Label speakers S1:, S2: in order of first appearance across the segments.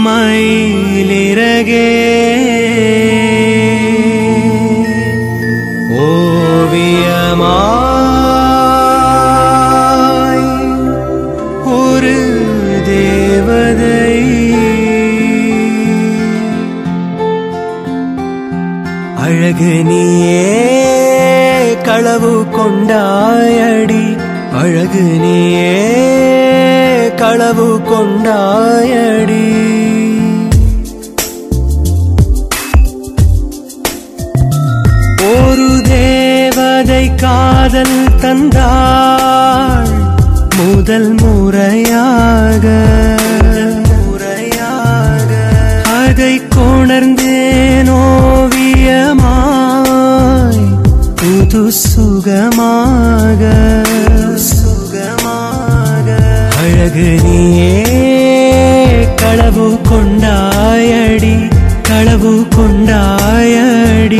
S1: மயிலிறகே ஓவியமாய் ஒரு தேவதை அழகு நீயே களவு கொண்டாயடி அழகு நீயே களவு கொண்டாயடி ஒரு தேவதை காதல் தந்தாள் முதல் முறையாக முறையாக அதை கொணர்ந்தேன் ஓவியமாய் புது சுகமாக சுகமாக அழகு நீயே களவு கொண்டாயடி களவு கொண்டாயடி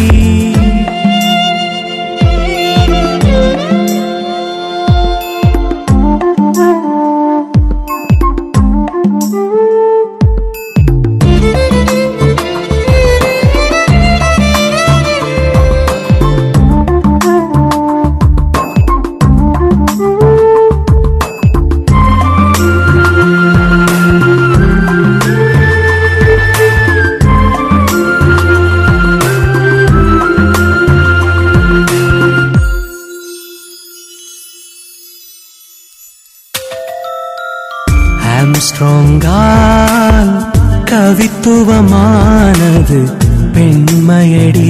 S1: ஆம்ஸ்ட்ராங்கால் கவித்துவமானது பெண்மையடி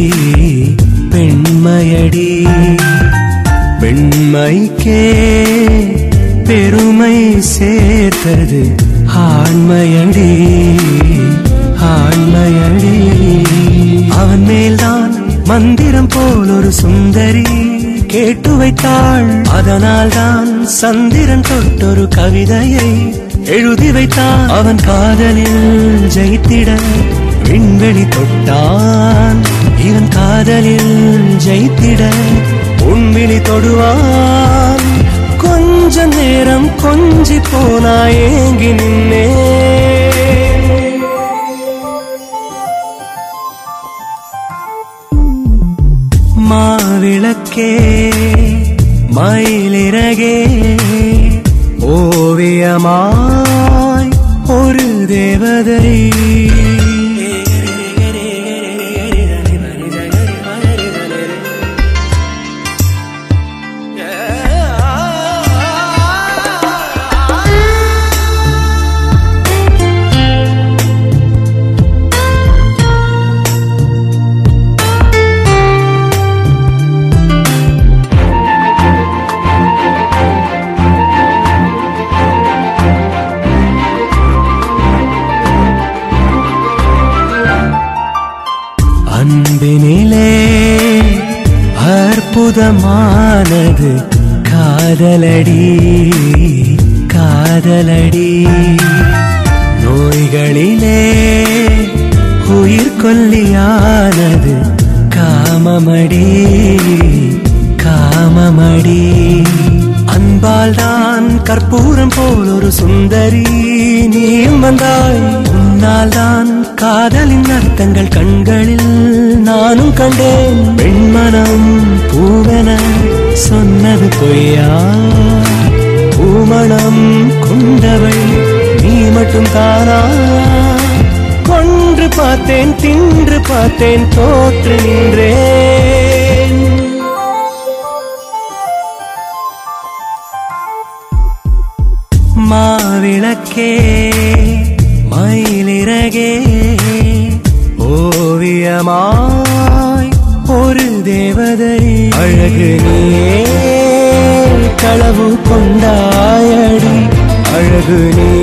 S1: பெண்மையடி பெண்மைக்கே பெருமை சேர்த்தது ஆண்மையடி ஆண்மையடி அவன் மேல்தான் மந்திரம் போல் ஒரு சுந்தரி கேட்டு வைத்தாள் அதனால் தான் சந்திரன் தொட்டொரு கவிதையை எழுதி வைத்தான் அவன் காதலில் ஜெயித்திட விண்வெளி தொட்டான் இவன் காதலில் ஜெயித்திட உண்விழி தொடுவான் கொஞ்ச நேரம் கொஞ்சி போனா ஏங்கி நின்னே மாவிளக்கே மயிலிறகே ஓவியமாய் ஒரு தேவதை அன்பினிலே அற்புதமானது காதலடி காதலடி நோய்களிலே உயிர் கொல்லியானது காமமடி காமமடி அன்பால் தான் கற்பூரம் போல் ஒரு சுந்தரி நீயும் வந்தாய் உன்னால் தான் காதலின் அர்த்தங்கள் கண்களில் நானும் கண்டேன் பெண்மனம் பூவென சொன்னது பொய்யா பூமணம் கொண்டவள் நீ மட்டும் தானா கொன்று பார்த்தேன் தின்று பார்த்தேன் தோற்று நின்றேன் மாவிளக்கே மயிலிறகே ஓவியமாய் ஒரு தேவதை அழகு நீயே களவு கொண்டாயடி அழகு நீ